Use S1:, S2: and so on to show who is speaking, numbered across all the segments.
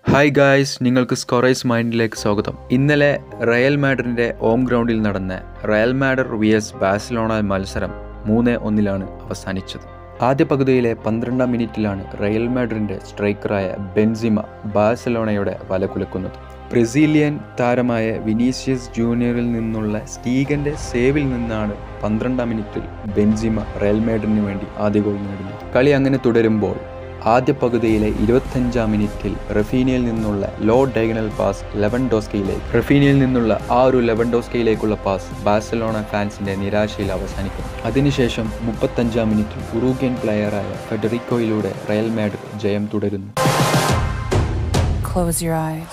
S1: Hi guys നിങ്ങൾക്ക് സ്കോറൈസ് മൈൻഡിലേക്ക് സ്വാഗതം ഇന്നലെ റയൽ മാഡറിന്റെ ഹോം ഗ്രൗണ്ടിൽ നടന്ന Real Madrid V S Barcelona മത്സരം മൂന്ന് ഒന്നിലാണ് അവസാനിച്ചത് ആദ്യ പകുതിയിലെ പന്ത്രണ്ടാം മിനിറ്റിലാണ് റയൽ മാഡറിന്റെ സ്ട്രൈക്കറായ ബെൻസിമ ബാഴ്സലോണയുടെ വല കുലക്കുന്നത് ബ്രസീലിയൻ താരമായ വിനീഷ്യസ് ജൂനിയറിൽ നിന്നുള്ള സ്റ്റീഗന്റെ സേവിൽ നിന്നാണ് പന്ത്രണ്ടാം മിനിറ്റിൽ ബെൻസിമ റയൽ മാഡറിന് വേണ്ടി ആദ്യ ഗോൾ നേടുന്നത് കളി അങ്ങനെ തുടരുമ്പോൾ ആദ്യ പകുതിയിലെ ഇരുപത്തഞ്ചാം മിനിറ്റിൽ റഫീനിയയിൽ നിന്നുള്ള ലോ ഡയഗണൽ പാസ് ലെവൻഡോസ്കയിലേക്ക് റഫീനിയയിൽ നിന്നുള്ള ആ ഒരു ലെവൻഡോസ്കയിലേക്കുള്ള പാസ് ബാഴ്സലോണ ഫാൻസിന്റെ നിരാശയിൽ അവസാനിക്കുന്നു അതിനുശേഷം മുപ്പത്തഞ്ചാം മിനിറ്റിൽ ഉറുഗ്യൻ പ്ലെയറായ ഫെഡറിക്കോയിലൂടെ റയൽ മാഡ്രിഡ് ജയം തുടരുന്നു
S2: Close your eyes.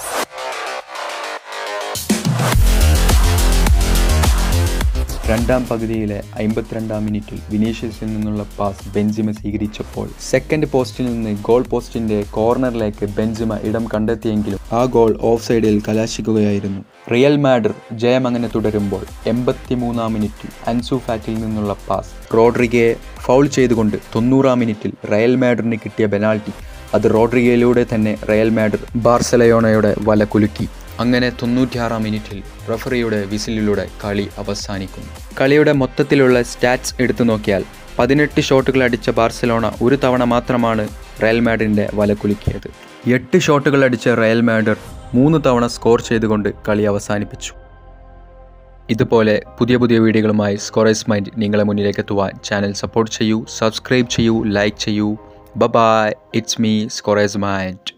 S1: രണ്ടാം പകുതിയിലെ അമ്പത്തിരണ്ടാം മിനിറ്റിൽ വിനീഷ്യസിൽ നിന്നുള്ള പാസ് ബെൻസിമ സ്വീകരിച്ചപ്പോൾ സെക്കൻഡ് പോസ്റ്റിൽ നിന്ന് ഗോൾ പോസ്റ്റിന്റെ കോർണറിലേക്ക് ബെൻസിമ ഇടം കണ്ടെത്തിയെങ്കിലും ആ ഗോൾ ഓഫ് സൈഡിൽ കലാശിക്കുകയായിരുന്നു റിയൽ മാഡർ ജയം അങ്ങനെ തുടരുമ്പോൾ എൺപത്തിമൂന്നാം മിനിറ്റിൽ അൻസു ഫാറ്റിൽ നിന്നുള്ള പാസ് റോഡ്രിഗയെ ഫൗൾ ചെയ്തുകൊണ്ട് തൊണ്ണൂറാം മിനിറ്റിൽ റയൽ മാഡറിന് കിട്ടിയ പെനാൾട്ടി അത് റോഡ്രിഗയിലൂടെ തന്നെ റയൽ മാഡർ ബാർസലയോണയുടെ വല കുലുക്കി അങ്ങനെ തൊണ്ണൂറ്റിയാറാം മിനിറ്റിൽ റഫറിയുടെ വിസിലിലൂടെ കളി അവസാനിക്കുന്നു കളിയുടെ മൊത്തത്തിലുള്ള സ്റ്റാറ്റ്സ് എടുത്തു നോക്കിയാൽ പതിനെട്ട് ഷോട്ടുകൾ അടിച്ച ബാർസലോണ ഒരു തവണ മാത്രമാണ് റയൽ മാഡറിൻ്റെ വല കുലുക്കിയത് എട്ട് ഷോട്ടുകൾ അടിച്ച റയൽ മാഡർ മൂന്ന് തവണ സ്കോർ ചെയ്തുകൊണ്ട് കളി അവസാനിപ്പിച്ചു ഇതുപോലെ പുതിയ പുതിയ വീഡിയോകളുമായി സ്കോറേഴ്സ് മൈൻഡ് നിങ്ങളെ മുന്നിലേക്ക് എത്തുവാൻ ചാനൽ സപ്പോർട്ട് ചെയ്യൂ സബ്സ്ക്രൈബ് ചെയ്യൂ ലൈക്ക് ചെയ്യൂ ബബായ് ഇറ്റ്സ് മീ സ്കോറേഴ്സ് മൈൻഡ്